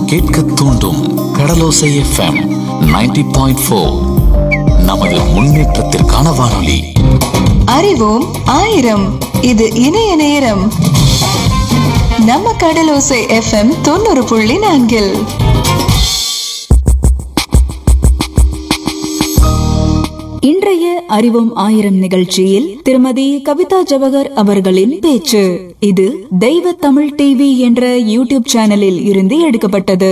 கேட்க தூண்டும் கடலோசை FM 90.4 point four நமது முன்னேற்றத்திற்கான வானொலி அறிவோம் ஆயிரம் இது இணைய நேரம் நம்ம கடலோசை எஃப்எம் தொண்ணூறு புள்ளி நான்கில் இன்றைய அறிவோம் ஆயிரம் நிகழ்ச்சியில் திருமதி கவிதா ஜவஹர் அவர்களின் பேச்சு இது தெய்வ தமிழ் டிவி என்ற யூடியூப் சேனலில் இருந்து எடுக்கப்பட்டது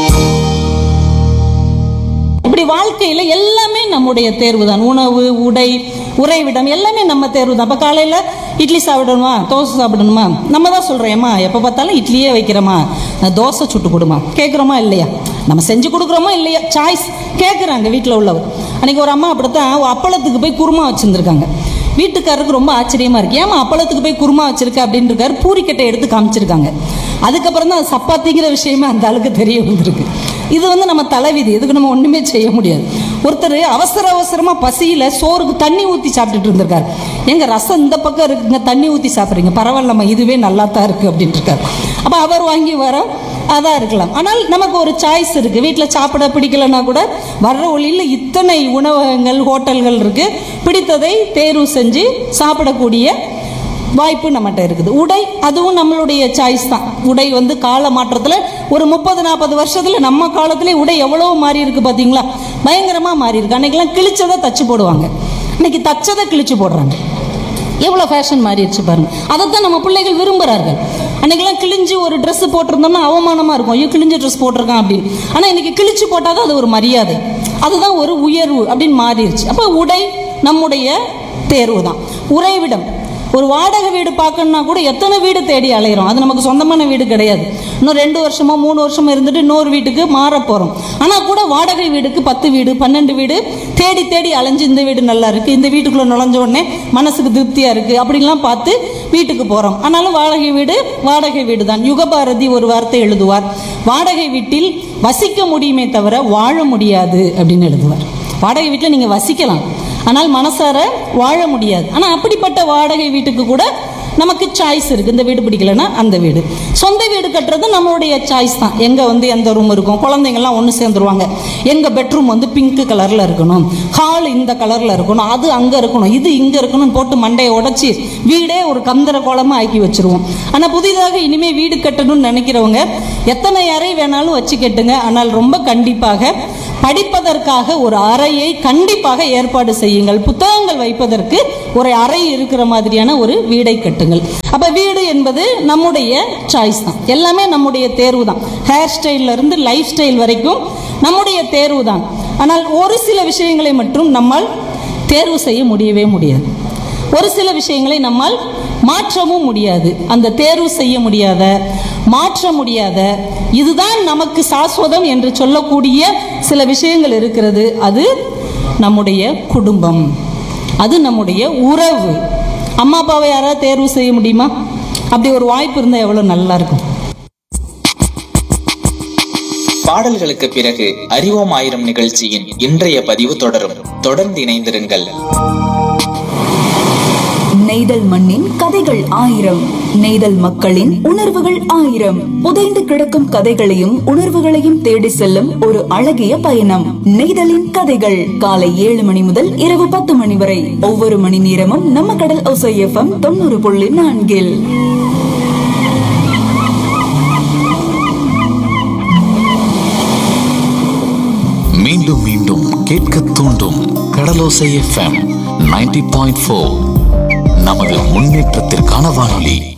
இப்படி வாழ்க்கையில எல்லாமே நம்முடைய தேர்வு தான் உணவு உடை உறைவிடம் எல்லாமே நம்ம தேர்வு தான் அப்ப காலையில இட்லி சாப்பிடணுமா தோசை சாப்பிடணுமா நம்ம தான் சொல்றேம்மா எப்ப பார்த்தாலும் இட்லியே வைக்கிறோமா நான் தோசை சுட்டு கொடுமா கேட்குறோமா இல்லையா நம்ம செஞ்சு கொடுக்குறோமா இல்லையா சாய்ஸ் கேட்குறாங்க வீட்டில் உள்ளவர் அன்னைக்கு ஒரு அம்மா அப்படித்தான் அப்பளத்துக்கு போய் குருமா வச்சிருந்துருக்காங்க வீட்டுக்காரருக்கு ரொம்ப ஆச்சரியமா இருக்கு ஏமா அப்பளத்துக்கு போய் குருமா வச்சிருக்க அப்படின்னு இருக்காரு பூரிக்கட்டை எடுத்து காமிச்சிருக்காங்க அதுக்கப்புறம் தான் சப்பாத்திங்கிற விஷயமே அந்த ஆளுக்கு தெரிய வந்திருக்கு இது வந்து நம்ம தலைவிதி இதுக்கு நம்ம ஒண்ணுமே செய்ய முடியாது ஒருத்தர் அவசர அவசரமா பசியில சோறுக்கு தண்ணி ஊத்தி சாப்பிட்டுட்டு இருந்திருக்காரு எங்க ரசம் இந்த பக்கம் இருக்குங்க தண்ணி ஊத்தி சாப்பிடுறீங்க பரவாயில்லம்மா இதுவே நல்லா தான் இருக்கு அப்படின்ட்டு இருக்காரு அப்ப அவர் வாங்கி வர அதான் இருக்கலாம் ஆனால் நமக்கு ஒரு சாய்ஸ் இருக்கு வீட்டில் சாப்பிட பிடிக்கலன்னா கூட வர்ற ஒளியில் இத்தனை உணவகங்கள் ஹோட்டல்கள் இருக்கு பிடித்ததை தேர்வு செஞ்சு சாப்பிடக்கூடிய வாய்ப்பு நம்மகிட்ட இருக்குது உடை அதுவும் நம்மளுடைய சாய்ஸ் தான் உடை வந்து கால மாற்றத்தில் ஒரு முப்பது நாற்பது வருஷத்துல நம்ம காலத்திலே உடை எவ்வளோ மாறி இருக்கு பார்த்தீங்களா பயங்கரமா மாறி இருக்கு அன்னைக்கெல்லாம் கிழிச்சதை தச்சு போடுவாங்க இன்னைக்கு தச்சதை கிழிச்சு போடுறாங்க எவ்வளோ ஃபேஷன் மாறிடுச்சு பாருங்க அதைத்தான் நம்ம பிள்ளைகள் விரும்புகிறார்கள் அன்னைக்கெல்லாம் கிழிஞ்சு ஒரு Dress போட்டிருந்தோம்னா அவமானமாக இருக்கும் ஐயோ கிழிஞ்ச ட்ரெஸ் போட்டிருக்கான் அப்படின்னு ஆனால் இன்னைக்கு கிழிச்சு போட்டால் தான் அது ஒரு மரியாதை அதுதான் ஒரு உயர்வு அப்படின்னு மாறிடுச்சு அப்போ உடை நம்முடைய தேர்வு தான் உறைவிடம் ஒரு வாடகை வீடு பார்க்கணும்னா கூட எத்தனை வீடு தேடி அலையிறோம் அது நமக்கு சொந்தமான வீடு கிடையாது இன்னும் ரெண்டு வருஷமோ மூணு வருஷமோ இருந்துட்டு இன்னொரு வீட்டுக்கு மாற போகிறோம் ஆனால் கூட வாடகை வீடுக்கு பத்து வீடு பன்னெண்டு வீடு தேடி தேடி அலைஞ்சு இந்த வீடு நல்லா இருக்கு இந்த வீட்டுக்குள்ள நுழைஞ்ச உடனே மனசுக்கு திருப்தியா இருக்கு அப்படின்லாம் பார்த்து வீட்டுக்கு போறோம் ஆனாலும் வாடகை வீடு வாடகை வீடு தான் யுகபாரதி ஒரு வார்த்தை எழுதுவார் வாடகை வீட்டில் வசிக்க முடியுமே தவிர வாழ முடியாது அப்படின்னு எழுதுவார் வாடகை வீட்டில் நீங்க வசிக்கலாம் ஆனால் மனசார வாழ முடியாது ஆனால் அப்படிப்பட்ட வாடகை வீட்டுக்கு கூட நமக்கு சாய்ஸ் இருக்கு இந்த வீடு பிடிக்கலன்னா அந்த வீடு சொந்த வீடு கட்டுறது நம்மளுடைய சாய்ஸ் தான் எங்க வந்து எந்த ரூம் இருக்கும் குழந்தைங்கள்லாம் ஒன்று சேர்ந்துருவாங்க எங்க பெட்ரூம் வந்து பிங்க் கலர்ல இருக்கணும் ஹால் இந்த கலர்ல இருக்கணும் அது அங்க இருக்கணும் இது இங்க இருக்கணும் போட்டு மண்டையை உடைச்சி வீடே ஒரு கந்தர கோலமா ஆக்கி வச்சிருவோம் ஆனா புதிதாக இனிமே வீடு கட்டணும்னு நினைக்கிறவங்க எத்தனை அறை வேணாலும் வச்சு கட்டுங்க ஆனால் ரொம்ப கண்டிப்பாக படிப்பதற்காக ஒரு அறையை கண்டிப்பாக ஏற்பாடு செய்யுங்கள் புத்தகங்கள் வைப்பதற்கு ஒரு அறை இருக்கிற மாதிரியான ஒரு வீடை கட்டுங்கள் அப்ப வீடு என்பது நம்முடைய சாய்ஸ் தான் எல்லாமே நம்முடைய தேர்வு தான் ஹேர் ஸ்டைல்ல இருந்து லைஃப் ஸ்டைல் வரைக்கும் நம்முடைய தேர்வு தான் ஆனால் ஒரு சில விஷயங்களை மட்டும் நம்மால் தேர்வு செய்ய முடியவே முடியாது ஒரு சில விஷயங்களை நம்மால் மாற்றவும் முடியாது அந்த தேர்வு செய்ய முடியாத மாற்ற முடியாத இதுதான் நமக்கு சாஸ்வதம் என்று சொல்லக்கூடிய சில விஷயங்கள் இருக்கிறது அது நம்முடைய குடும்பம் அது நம்முடைய உறவு அம்மா அப்பாவை யாராவது தேர்வு செய்ய முடியுமா அப்படி ஒரு வாய்ப்பு இருந்தால் எவ்வளோ நல்லா இருக்கும் பாடல்களுக்கு பிறகு அறிவோம் ஆயிரம் நிகழ்ச்சியின் இன்றைய பதிவு தொடரும் தொடர்ந்து இணைந்திருங்கள் நெய்தல் மண்ணின் கதைகள் ஆயிரம் நெய்தல் மக்களின் உணர்வுகள் ஆயிரம் புதைந்து கிடக்கும் கதைகளையும் உணர்வுகளையும் தேடி செல்லும் ஒரு அழகிய பயணம் நெய்தலின் கதைகள் காலை ஏழு மணி முதல் இரவு பத்து மணி வரை ஒவ்வொரு மணி நேரமும் நம்ம கடல் ஒசை எஃப்எம் தொண்ணூறு புள்ளி நான்கில் மீண்டும் மீண்டும் கேட்க தூண்டும் கடலோசை எஃப்எம் 90.4 பாயிண்ட் ஃபோர் நமது முன்னேற்றத்திற்கான வானொலி